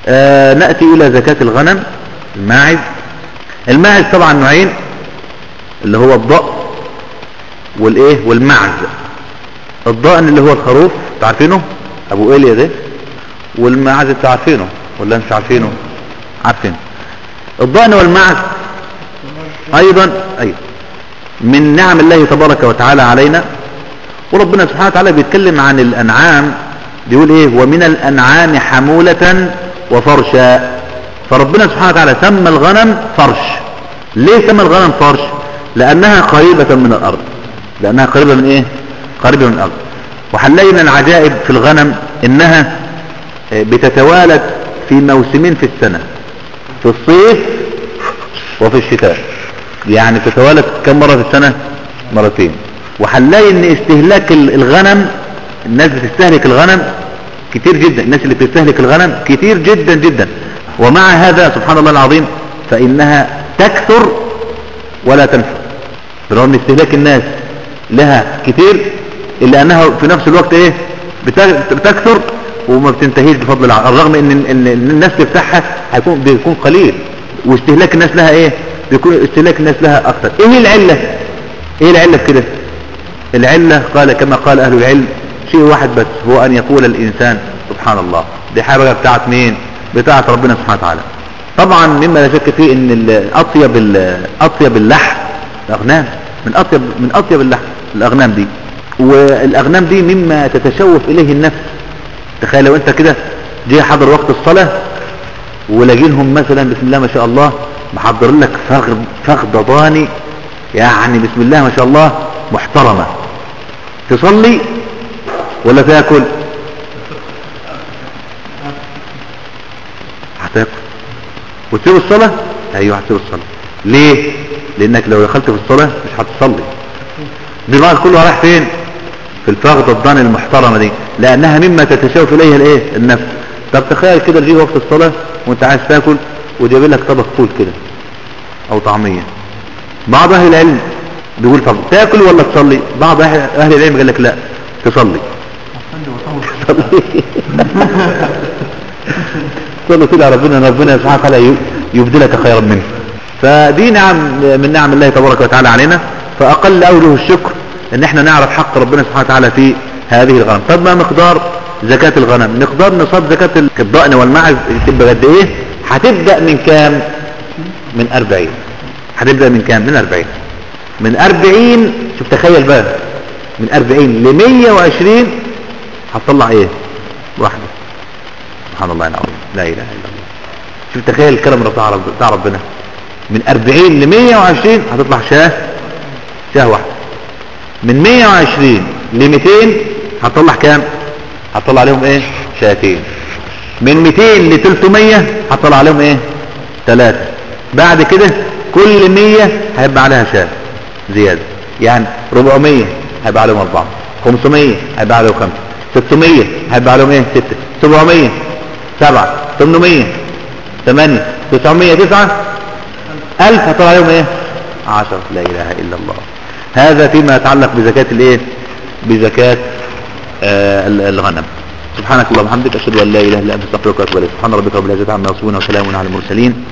آه نأتي الى زكاة الغنم الماعز الماعز طبعا نوعين اللي هو الضأن والايه والمعز الضأن اللي هو الخروف تعرفينه ابو ايليا ده والمعز تعرفينه ولا انت عارفينه عارفينه الضأن والمعز ايضا ايضا من نعم الله تبارك وتعالى علينا وربنا سبحانه وتعالى بيتكلم عن الانعام بيقول ايه ومن الانعام حمولة وفرشا فربنا سبحانه وتعالى سمى الغنم فرش ليه سمى الغنم فرش لانها قريبة من الارض لانها قريبة من ايه قريبة من الارض وهنلاقي من العجائب في الغنم انها بتتوالد في موسمين في السنة في الصيف وفي الشتاء يعني تتوالد كم مرة في السنة مرتين وهنلاقي ان استهلاك الغنم الناس بتستهلك الغنم كتير جدا الناس اللي بتستهلك الغنم كتير جدا جدا ومع هذا سبحان الله العظيم فإنها تكثر ولا تنفع برغم استهلاك الناس لها كتير إلا أنها في نفس الوقت إيه بتكثر وما بتنتهيش بفضل الله الرغم ان ان الناس بتاعها هيكون بيكون قليل واستهلاك الناس لها ايه بيكون استهلاك الناس لها اكثر ايه العله ايه العله في كده العله قال كما قال اهل العلم شيء واحد بس هو ان يقول الانسان سبحان الله دي حاجه بتاعت مين بتاعت ربنا سبحانه وتعالى طبعا مما لا شك فيه ان اطيب اطيب اللحم الاغنام من اطيب من اطيب اللحم الاغنام دي والاغنام دي مما تتشوف اليه النفس تخيل لو انت كده جه حضر وقت الصلاة ولاقينهم مثلا بسم الله ما شاء الله محضر لك فخد فخد ضاني يعني بسم الله ما شاء الله محترمة تصلي ولا تاكل هتاكل وتسيب الصلاة ايوه هتسيب الصلاة ليه لانك لو دخلت في الصلاة مش هتصلي دماغك كله رايح فين في الفخذ الضان المحترمة دي لانها مما تتشوف اليها الايه النفس طب تخيل كده تجي وقت الصلاة وانت عايز تاكل وجايب لك طبق فول كده او طعمية بعض اهل العلم بيقول طب تاكل ولا تصلي بعض اهل العلم قال لك لا تصلي صلي كده ربنا ربنا سبحانه وتعالى يبدلك خيرا منه فدي نعم من نعم الله تبارك وتعالى علينا فاقل اوجه الشكر ان احنا نعرف حق ربنا سبحانه وتعالى في هذه الغنم طب ما مقدار زكاة الغنم مقدار نصاب زكاة الضأن والمعز تبقى قد ايه هتبدأ من كام من 40 هتبدأ من كام من 40 من 40 شوف تخيل بقى من 40 ل 120 هتطلع ايه واحدة سبحان الله العظيم لا اله الا الله شوف تخيل الكرم بتاع ربنا من 40 ل 120 هتطلع شاه شاه واحدة من 120 ل 200 هتطلع كام هتطلع عليهم ايه شاتين من 200 ل 300 هتطلع عليهم ايه ثلاثة بعد كده كل 100 هيبقى عليها شات زيادة يعني 400 هيبقى عليهم 4 500 هيبقى عليهم 5 600 هيبقى عليهم ايه 6 700 7 800 8 900 9 1000 هتطلع عليهم ايه 10 لا اله الا الله هذا فيما يتعلق بزكاة الايه بزكاة آه الغنم سبحانك اللهم وبحمدك اشهد ان لا اله الا انت استغفرك واتوب اليك سبحان ربك رب العزه عما يصفون وسلام على المرسلين